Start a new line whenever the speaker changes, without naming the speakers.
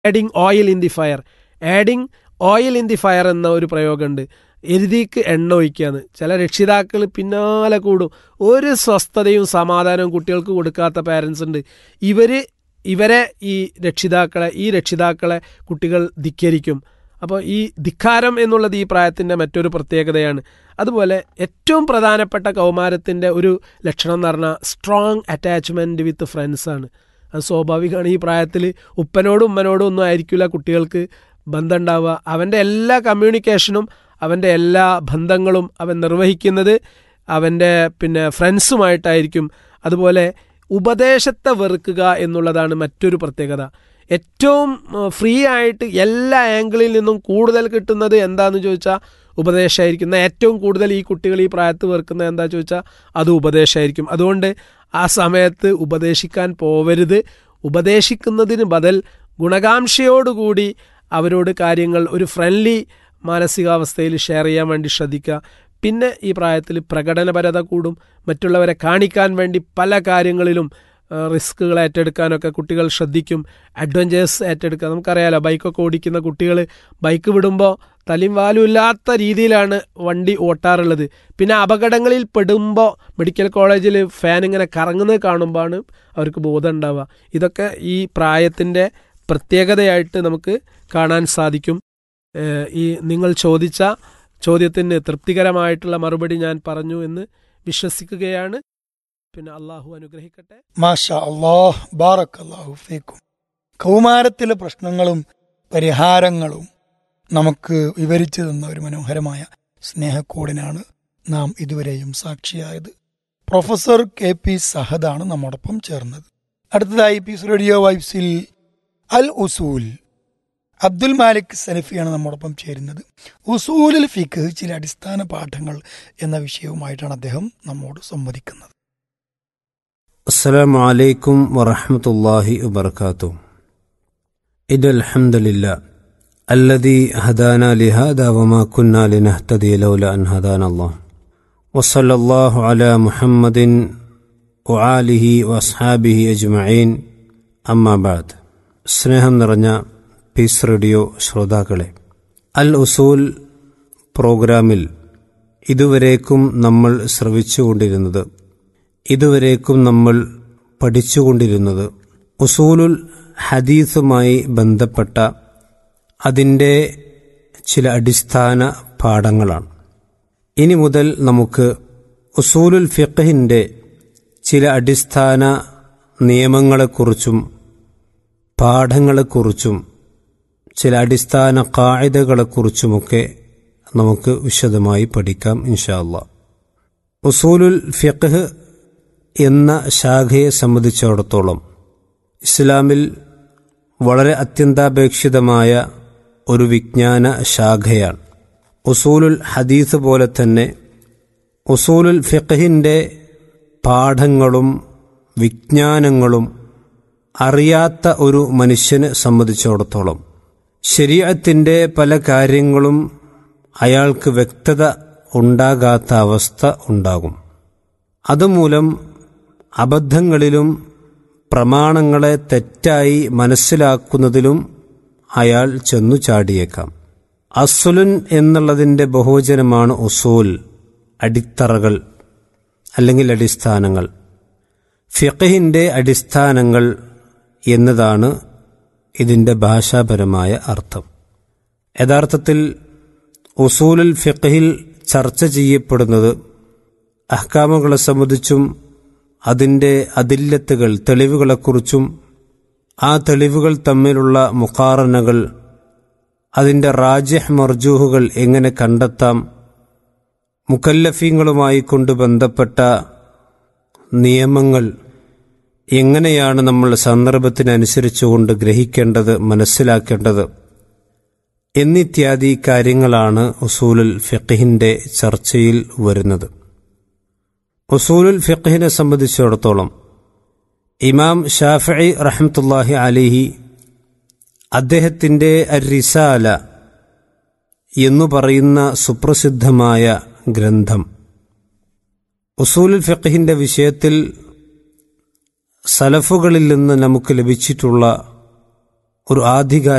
adding oil in the fire adding oil in the fire എന്ന ഒരു പ്രയോഗമുണ്ട് എരുതിക്ക് എണ്ണ ഒഴിക്കുകയെന്ന് ചില രക്ഷിതാക്കൾ പിന്നാലെ കൂടും ഒരു സ്വസ്ഥതയും സമാധാനവും കുട്ടികൾക്ക് കൊടുക്കാത്ത പാരൻസ് ഉണ്ട് ഇവർ ഇവരെ ഈ രക്ഷിതാക്കളെ ഈ രക്ഷിതാക്കളെ കുട്ടികൾ ധിക്കരിക്കും അപ്പോൾ ഈ ധിക്കാരം എന്നുള്ളത് ഈ പ്രായത്തിൻ്റെ മറ്റൊരു പ്രത്യേകതയാണ് അതുപോലെ ഏറ്റവും പ്രധാനപ്പെട്ട കൗമാരത്തിൻ്റെ ഒരു ലക്ഷണം എന്ന് പറഞ്ഞാൽ സ്ട്രോങ് അറ്റാച്ച്മെൻറ്റ് വിത്ത് ഫ്രണ്ട്സാണ് അത് സ്വാഭാവികമാണ് ഈ പ്രായത്തിൽ ഉപ്പനോടും ഉമ്മനോടും ഒന്നും ആയിരിക്കില്ല കുട്ടികൾക്ക് ബന്ധം ഉണ്ടാവുക അവൻ്റെ എല്ലാ കമ്മ്യൂണിക്കേഷനും അവൻ്റെ എല്ലാ ബന്ധങ്ങളും അവൻ നിർവഹിക്കുന്നത് അവൻ്റെ പിന്നെ ഫ്രണ്ട്സുമായിട്ടായിരിക്കും അതുപോലെ ഉപദേശത്തെ വെറുക്കുക എന്നുള്ളതാണ് മറ്റൊരു പ്രത്യേകത ഏറ്റവും ഫ്രീ ആയിട്ട് എല്ലാ ആംഗിളിൽ നിന്നും കൂടുതൽ കിട്ടുന്നത് എന്താന്ന് ചോദിച്ചാൽ ഉപദേശമായിരിക്കും ഏറ്റവും കൂടുതൽ ഈ കുട്ടികൾ ഈ പ്രായത്ത് വെറുക്കുന്നത് എന്താ ചോദിച്ചാൽ അത് ഉപദേശമായിരിക്കും അതുകൊണ്ട് ആ സമയത്ത് ഉപദേശിക്കാൻ പോവരുത് ഉപദേശിക്കുന്നതിന് ബദൽ ഗുണകാംക്ഷയോടുകൂടി അവരോട് കാര്യങ്ങൾ ഒരു ഫ്രണ്ട്ലി മാനസികാവസ്ഥയിൽ ഷെയർ ചെയ്യാൻ വേണ്ടി ശ്രദ്ധിക്കുക പിന്നെ ഈ പ്രായത്തിൽ പ്രകടനപരത കൂടും മറ്റുള്ളവരെ കാണിക്കാൻ വേണ്ടി പല കാര്യങ്ങളിലും റിസ്കുകൾ ഏറ്റെടുക്കാനൊക്കെ കുട്ടികൾ ശ്രദ്ധിക്കും അഡ്വഞ്ചേഴ്സ് ഏറ്റെടുക്കുക നമുക്കറിയാലോ ബൈക്കൊക്കെ ഓടിക്കുന്ന കുട്ടികൾ ബൈക്ക് വിടുമ്പോൾ തലയും വാലും ഇല്ലാത്ത രീതിയിലാണ് വണ്ടി ഓട്ടാറുള്ളത് പിന്നെ അപകടങ്ങളിൽ പെടുമ്പോൾ മെഡിക്കൽ കോളേജിൽ ഫാൻ ഇങ്ങനെ കറങ്ങുന്നത് കാണുമ്പോഴാണ് അവർക്ക് ബോധം ഉണ്ടാവുക ഇതൊക്കെ ഈ പ്രായത്തിൻ്റെ പ്രത്യേകതയായിട്ട് നമുക്ക് കാണാൻ സാധിക്കും ഈ നിങ്ങൾ ചോദിച്ച ചോദ്യത്തിന് തൃപ്തികരമായിട്ടുള്ള മറുപടി ഞാൻ പറഞ്ഞു എന്ന് വിശ്വസിക്കുകയാണ് പിന്നെ അള്ളാഹു അനുഗ്രഹിക്കട്ടെ
മാഷാ അള്ളാഹ് ബാറക് അള്ളാഹു ഫേക്കും കൗമാരത്തിലെ പ്രശ്നങ്ങളും പരിഹാരങ്ങളും നമുക്ക് വിവരിച്ചു തന്ന ഒരു മനോഹരമായ സ്നേഹക്കോടിനാണ് നാം ഇതുവരെയും സാക്ഷിയായത് പ്രൊഫസർ കെ പി സഹദാണ് നമ്മോടൊപ്പം ചേർന്നത് അടുത്തതായി പീസ് റേഡിയോ വൈബ്സിൽ അൽ ഉസൂൽ അബ്ദുൽ മാലിക് സലഫിയാണ് നമ്മോടൊപ്പം ചേരുന്നത് ഉസൂലിൽ ഫിഖ് ചില അടിസ്ഥാന പാഠങ്ങൾ എന്ന വിഷയവുമായിട്ടാണ് അദ്ദേഹം നമ്മോട് സംവദിക്കുന്നത്
السلام عليكم ورحمة الله وبركاته إن الحمد لله الذي هدانا لهذا وما كنا لنهتدي لولا أن هدانا الله وصلى الله على محمد وآله وأصحابه أجمعين أما بعد സ്നേഹം നിറഞ്ഞ പീസ് റേഡിയോ ശ്രോതാക്കളെ അൽ ഉസൂൽ പ്രോഗ്രാമിൽ ഇതുവരേക്കും നമ്മൾ ശ്രവിച്ചുകൊണ്ടിരുന്നത് ഇതുവരേക്കും നമ്മൾ പഠിച്ചുകൊണ്ടിരുന്നത് ഉസൂലുൽ ഹദീസുമായി ബന്ധപ്പെട്ട അതിൻ്റെ ചില അടിസ്ഥാന പാഠങ്ങളാണ് ഇനി മുതൽ നമുക്ക് ഉസൂലുൽ ഫിഖഹിൻ്റെ ചില അടിസ്ഥാന നിയമങ്ങളെക്കുറിച്ചും പാഠങ്ങളെക്കുറിച്ചും ചില അടിസ്ഥാന കായികകളെക്കുറിച്ചുമൊക്കെ നമുക്ക് വിശദമായി പഠിക്കാം ഇൻഷാല്ല ഉസൂലുൽ ഫിഖ് എന്ന ശാഖയെ സംബന്ധിച്ചിടത്തോളം ഇസ്ലാമിൽ വളരെ അത്യന്താപേക്ഷിതമായ ഒരു വിജ്ഞാന ശാഖയാണ് ഉസൂലുൽ ഹദീസ് പോലെ തന്നെ ഉസൂലുൽ ഫിഖഹിൻ്റെ പാഠങ്ങളും വിജ്ഞാനങ്ങളും അറിയാത്ത ഒരു മനുഷ്യനെ സംബന്ധിച്ചിടത്തോളം ശരീരത്തിൻ്റെ പല കാര്യങ്ങളും അയാൾക്ക് വ്യക്തത ഉണ്ടാകാത്ത അവസ്ഥ ഉണ്ടാകും അതുമൂലം അബദ്ധങ്ങളിലും പ്രമാണങ്ങളെ തെറ്റായി മനസ്സിലാക്കുന്നതിലും അയാൾ ചെന്നു ചാടിയേക്കാം അസുലുൻ എന്നുള്ളതിൻ്റെ ബഹുവചനമാണ് ഉസൂൽ അടിത്തറകൾ അല്ലെങ്കിൽ അടിസ്ഥാനങ്ങൾ ഫിഖഹിൻ്റെ അടിസ്ഥാനങ്ങൾ എന്നതാണ് ഇതിൻ്റെ ഭാഷാപരമായ അർത്ഥം യഥാർത്ഥത്തിൽ ഉസൂലുൽ ഫിഖഹിൽ ചർച്ച ചെയ്യപ്പെടുന്നത് അഹ്കാമുകളെ സംബന്ധിച്ചും അതിൻ്റെ അതില്ലത്തുകൾ തെളിവുകളെക്കുറിച്ചും ആ തെളിവുകൾ തമ്മിലുള്ള മുഖാറനകൾ അതിൻ്റെ റാജഹ് മർജൂഹുകൾ എങ്ങനെ കണ്ടെത്താം മുക്കല്ലഫീങ്ങളുമായി കൊണ്ട് ബന്ധപ്പെട്ട നിയമങ്ങൾ എങ്ങനെയാണ് നമ്മൾ സന്ദർഭത്തിനനുസരിച്ചുകൊണ്ട് ഗ്രഹിക്കേണ്ടത് മനസ്സിലാക്കേണ്ടത് എന്നിത്യാദി കാര്യങ്ങളാണ് ഉസൂലുൽ ഫിഖഹിൻ്റെ ചർച്ചയിൽ വരുന്നത് ഉസൂലുൽ ഫിഖഹിനെ സംബന്ധിച്ചിടത്തോളം ഇമാം ഷാഫി റഹമത്തുല്ലാഹി അലിഹി അദ്ദേഹത്തിൻ്റെ റിസാല എന്നു പറയുന്ന സുപ്രസിദ്ധമായ ഗ്രന്ഥം ഉസൂലുൽ ഫിഖഹിൻ്റെ വിഷയത്തിൽ സലഫുകളിൽ നിന്ന് നമുക്ക് ലഭിച്ചിട്ടുള്ള ഒരു ആധികാരിക